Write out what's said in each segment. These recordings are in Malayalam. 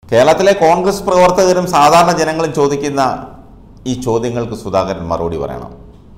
കേരളത്തിലെ കോൺഗ്രസ് പ്രവർത്തകരും സാധാരണ ജനങ്ങളും ചോദിക്കുന്ന ഈ ചോദ്യങ്ങൾക്ക് സുധാകരൻ മറുപടി പറയണം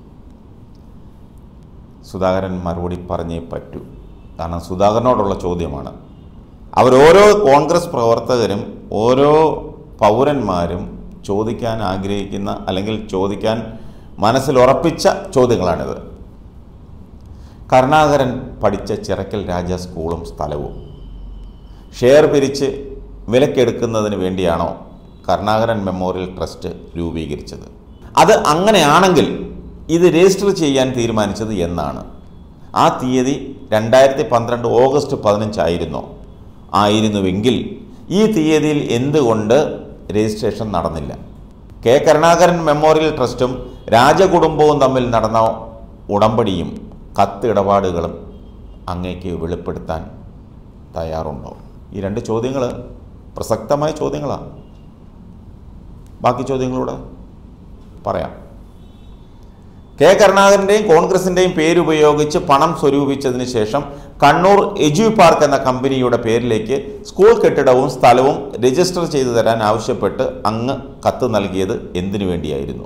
സുധാകരൻ മറുപടി പറഞ്ഞേ പറ്റൂ കാരണം സുധാകരനോടുള്ള ചോദ്യമാണ് അവരോരോ കോൺഗ്രസ് പ്രവർത്തകരും ഓരോ പൗരന്മാരും ചോദിക്കാൻ ആഗ്രഹിക്കുന്ന അല്ലെങ്കിൽ ചോദിക്കാൻ മനസ്സിൽ ഉറപ്പിച്ച ചോദ്യങ്ങളാണിത് കരുണാകരൻ പഠിച്ച ചിറക്കൽ രാജ സ്കൂളും സ്ഥലവും ഷെയർ പിരിച്ച് വിലക്കെടുക്കുന്നതിന് വേണ്ടിയാണോ കരുണാകരൻ മെമ്മോറിയൽ ട്രസ്റ്റ് രൂപീകരിച്ചത് അത് അങ്ങനെയാണെങ്കിൽ ഇത് രജിസ്റ്റർ ചെയ്യാൻ തീരുമാനിച്ചത് എന്നാണ് ആ തീയതി രണ്ടായിരത്തി പന്ത്രണ്ട് ഓഗസ്റ്റ് പതിനഞ്ചായിരുന്നോ ആയിരുന്നുവെങ്കിൽ ഈ തീയതിയിൽ എന്തുകൊണ്ട് രജിസ്ട്രേഷൻ നടന്നില്ല കെ കരുണാകരൻ മെമ്മോറിയൽ ട്രസ്റ്റും രാജകുടുംബവും തമ്മിൽ നടന്ന ഉടമ്പടിയും കത്തിടപാടുകളും അങ്ങേക്ക് വെളിപ്പെടുത്താൻ തയ്യാറുണ്ടോ ഈ രണ്ട് ചോദ്യങ്ങൾ പ്രസക്തമായ ചോദ്യങ്ങളാണ് ബാക്കി ചോദ്യങ്ങളൂടെ പറയാം കെ കരുണാകരൻ്റെയും കോൺഗ്രസിൻ്റെയും പേരുപയോഗിച്ച് പണം സ്വരൂപിച്ചതിന് ശേഷം കണ്ണൂർ എജു പാർക്ക് എന്ന കമ്പനിയുടെ പേരിലേക്ക് സ്കൂൾ കെട്ടിടവും സ്ഥലവും രജിസ്റ്റർ ചെയ്തു തരാൻ ആവശ്യപ്പെട്ട് അങ്ങ് കത്ത് നൽകിയത് എന്തിനു വേണ്ടിയായിരുന്നു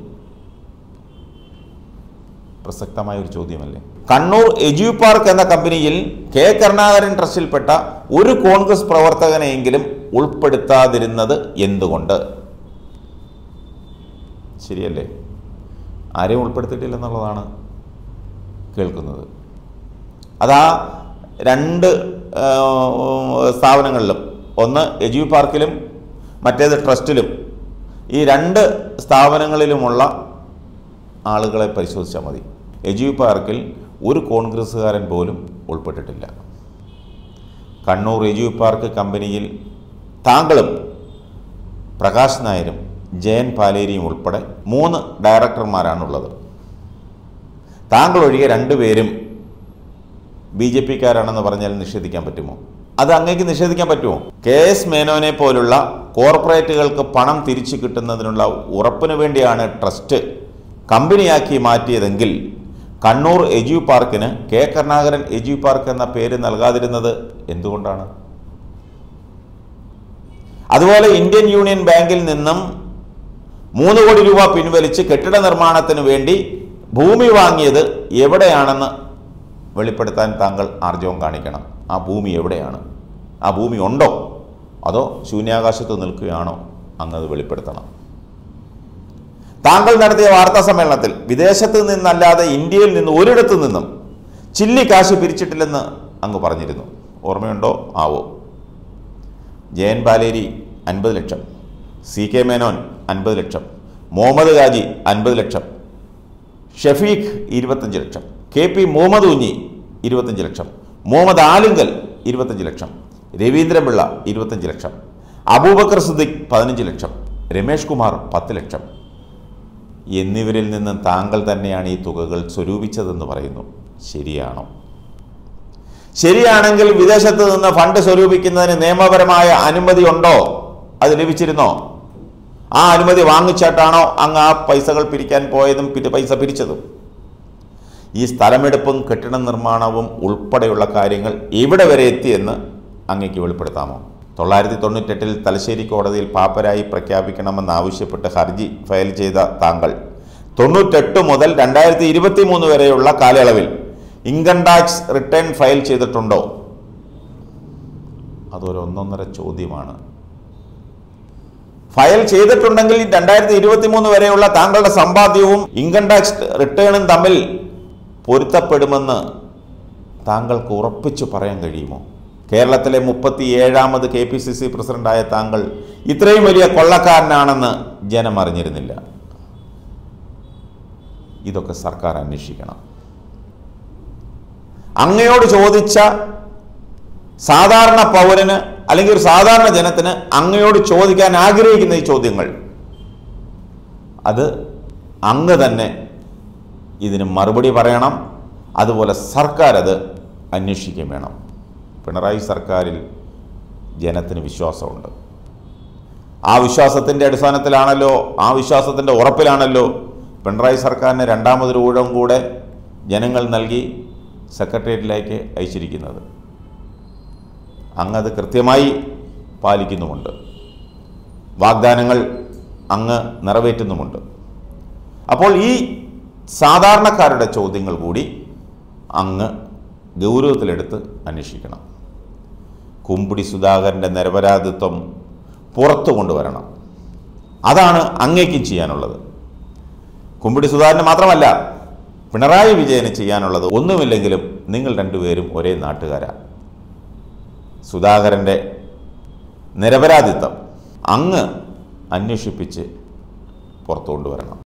പ്രസക്തമായ ഒരു ചോദ്യമല്ലേ കണ്ണൂർ എജു പാർക്ക് എന്ന കമ്പനിയിൽ കെ കരുണാകരൻ ട്രസ്റ്റിൽപ്പെട്ട ഒരു കോൺഗ്രസ് പ്രവർത്തകനെയെങ്കിലും ഉൾപ്പെടുത്താതിരുന്നത് എന്തുകൊണ്ട് ശരിയല്ലേ ആരെയും ഉൾപ്പെടുത്തിയിട്ടില്ലെന്നുള്ളതാണ് കേൾക്കുന്നത് അതാ രണ്ട് ആ, സ്ഥാപനങ്ങളിലും ഒന്ന് എജു പാർക്കിലും മറ്റേത് ട്രസ്റ്റിലും ഈ രണ്ട് സ്ഥാപനങ്ങളിലുമുള്ള ആളുകളെ പരിശോധിച്ചാൽ മതി എജു പാർക്കിൽ ഒരു കോൺഗ്രസ്സുകാരൻ പോലും ഉൾപ്പെട്ടിട്ടില്ല കണ്ണൂർ എജു പാർക്ക് കമ്പനിയിൽ താങ്കളും പ്രകാശ് നായരും ജയൻ പാലേരിയും ഉൾപ്പെടെ മൂന്ന് ഡയറക്ടർമാരാണുള്ളത് താങ്കൾ ഒഴികെ രണ്ടുപേരും ബി ജെ പിക്കാരാണെന്ന് പറഞ്ഞാൽ നിഷേധിക്കാൻ പറ്റുമോ അത് അങ്ങേക്ക് നിഷേധിക്കാൻ പറ്റുമോ കെ എസ് മേനോനെ പോലുള്ള കോർപ്പറേറ്റുകൾക്ക് പണം തിരിച്ചു കിട്ടുന്നതിനുള്ള ഉറപ്പിന് വേണ്ടിയാണ് ട്രസ്റ്റ് കമ്പനിയാക്കി മാറ്റിയതെങ്കിൽ കണ്ണൂർ എജു പാർക്കിന് കെ കരുണാകരൻ എജു പാർക്ക് എന്ന പേര് നൽകാതിരുന്നത് എന്തുകൊണ്ടാണ് അതുപോലെ ഇന്ത്യൻ യൂണിയൻ ബാങ്കിൽ നിന്നും മൂന്ന് കോടി രൂപ പിൻവലിച്ച് കെട്ടിട നിർമ്മാണത്തിന് വേണ്ടി ഭൂമി വാങ്ങിയത് എവിടെയാണെന്ന് വെളിപ്പെടുത്താൻ താങ്കൾ ആർജവം കാണിക്കണം ആ ഭൂമി എവിടെയാണ് ആ ഭൂമി ഉണ്ടോ അതോ ശൂന്യാകാശത്ത് നിൽക്കുകയാണോ അങ്ങത് വെളിപ്പെടുത്തണം താങ്കൾ നടത്തിയ വാർത്താ സമ്മേളനത്തിൽ വിദേശത്ത് നിന്നല്ലാതെ ഇന്ത്യയിൽ നിന്ന് ഒരിടത്തു നിന്നും ചില്ലി കാശ് പിരിച്ചിട്ടില്ലെന്ന് അങ്ങ് പറഞ്ഞിരുന്നു ഓർമ്മയുണ്ടോ ആവോ ജയൻ ബാലേരി അൻപത് ലക്ഷം സി കെ മേനോൻ അൻപത് ലക്ഷം മുഹമ്മദ് ഗാജി അൻപത് ലക്ഷം ഷഫീഖ് ഇരുപത്തഞ്ച് ലക്ഷം കെ പി മുഹമ്മദ് കുഞ്ഞി ഇരുപത്തഞ്ച് ലക്ഷം മുഹമ്മദ് ആലുങ്കൽ ഇരുപത്തഞ്ച് ലക്ഷം രവീന്ദ്രപിള്ള ഇരുപത്തഞ്ച് ലക്ഷം അബൂബക്കർ സിദ്ദിഖ് പതിനഞ്ച് ലക്ഷം രമേഷ് കുമാർ പത്ത് ലക്ഷം എന്നിവരിൽ നിന്ന് താങ്കൾ തന്നെയാണ് ഈ തുകകൾ സ്വരൂപിച്ചതെന്ന് പറയുന്നു ശരിയാണോ ശരിയാണെങ്കിൽ വിദേശത്ത് നിന്ന് ഫണ്ട് സ്വരൂപിക്കുന്നതിന് നിയമപരമായ അനുമതി ഉണ്ടോ അത് ലഭിച്ചിരുന്നോ ആ അനുമതി വാങ്ങിച്ചിട്ടാണോ അങ്ങ് ആ പൈസകൾ പിരിക്കാൻ പോയതും പിന്നെ പൈസ പിരിച്ചതും ഈ സ്ഥലമെടുപ്പും കെട്ടിട നിർമ്മാണവും ഉൾപ്പെടെയുള്ള കാര്യങ്ങൾ എവിടെ വരെ എത്തിയെന്ന് അങ്ങേക്ക് വെളിപ്പെടുത്താമോ തൊള്ളായിരത്തി തൊണ്ണൂറ്റെട്ടിൽ തലശ്ശേരി കോടതിയിൽ പാപ്പരായി പ്രഖ്യാപിക്കണമെന്നാവശ്യപ്പെട്ട് ഹർജി ഫയൽ ചെയ്ത താങ്കൾ തൊണ്ണൂറ്റെട്ട് മുതൽ രണ്ടായിരത്തി ഇരുപത്തി മൂന്ന് വരെയുള്ള കാലയളവിൽ ഇൻകം ടാക്സ് റിട്ടേൺ ഫയൽ ചെയ്തിട്ടുണ്ടോ അതൊരു ഒന്നൊന്നര ചോദ്യമാണ് ഫയൽ ചെയ്തിട്ടുണ്ടെങ്കിൽ രണ്ടായിരത്തി ഇരുപത്തി മൂന്ന് വരെയുള്ള താങ്കളുടെ സമ്പാദ്യവും ഇൻകം ടാക്സ് റിട്ടേണും തമ്മിൽ പൊരുത്തപ്പെടുമെന്ന് താങ്കൾക്ക് ഉറപ്പിച്ചു പറയാൻ കഴിയുമോ കേരളത്തിലെ മുപ്പത്തി ഏഴാമത് കെ പി സി സി പ്രസിഡന്റായ താങ്കൾ ഇത്രയും വലിയ കൊള്ളക്കാരനാണെന്ന് ജനം അറിഞ്ഞിരുന്നില്ല ഇതൊക്കെ സർക്കാർ അന്വേഷിക്കണം അങ്ങയോട് ചോദിച്ച സാധാരണ പൗരന് അല്ലെങ്കിൽ ഒരു സാധാരണ ജനത്തിന് അങ്ങയോട് ചോദിക്കാൻ ആഗ്രഹിക്കുന്ന ഈ ചോദ്യങ്ങൾ അത് അങ്ങ് തന്നെ ഇതിന് മറുപടി പറയണം അതുപോലെ സർക്കാർ അത് അന്വേഷിക്കുകയും വേണം പിണറായി സർക്കാരിൽ ജനത്തിന് വിശ്വാസമുണ്ട് ആ വിശ്വാസത്തിൻ്റെ അടിസ്ഥാനത്തിലാണല്ലോ ആ വിശ്വാസത്തിൻ്റെ ഉറപ്പിലാണല്ലോ പിണറായി സർക്കാരിന് രണ്ടാമതൊരു ഊഴം കൂടെ ജനങ്ങൾ നൽകി സെക്രട്ടേറിയറ്റിലേക്ക് അയച്ചിരിക്കുന്നത് അങ്ങത് കൃത്യമായി പാലിക്കുന്നുമുണ്ട് വാഗ്ദാനങ്ങൾ അങ്ങ് നിറവേറ്റുന്നുമുണ്ട് അപ്പോൾ ഈ സാധാരണക്കാരുടെ ചോദ്യങ്ങൾ കൂടി അങ്ങ് ഗൗരവത്തിലെടുത്ത് അന്വേഷിക്കണം കുമ്പിടി സുധാകരൻ്റെ നിരപരാധിത്വം പുറത്തു കൊണ്ടുവരണം അതാണ് അങ്ങേക്കും ചെയ്യാനുള്ളത് കുമ്പിടി സുധാകരന് മാത്രമല്ല പിണറായി വിജയന് ചെയ്യാനുള്ളത് ഒന്നുമില്ലെങ്കിലും നിങ്ങൾ രണ്ടുപേരും ഒരേ നാട്ടുകാരാണ് സുധാകരൻ്റെ നിരപരാധിത്വം അങ്ങ് അന്വേഷിപ്പിച്ച് പുറത്തു കൊണ്ടുവരണം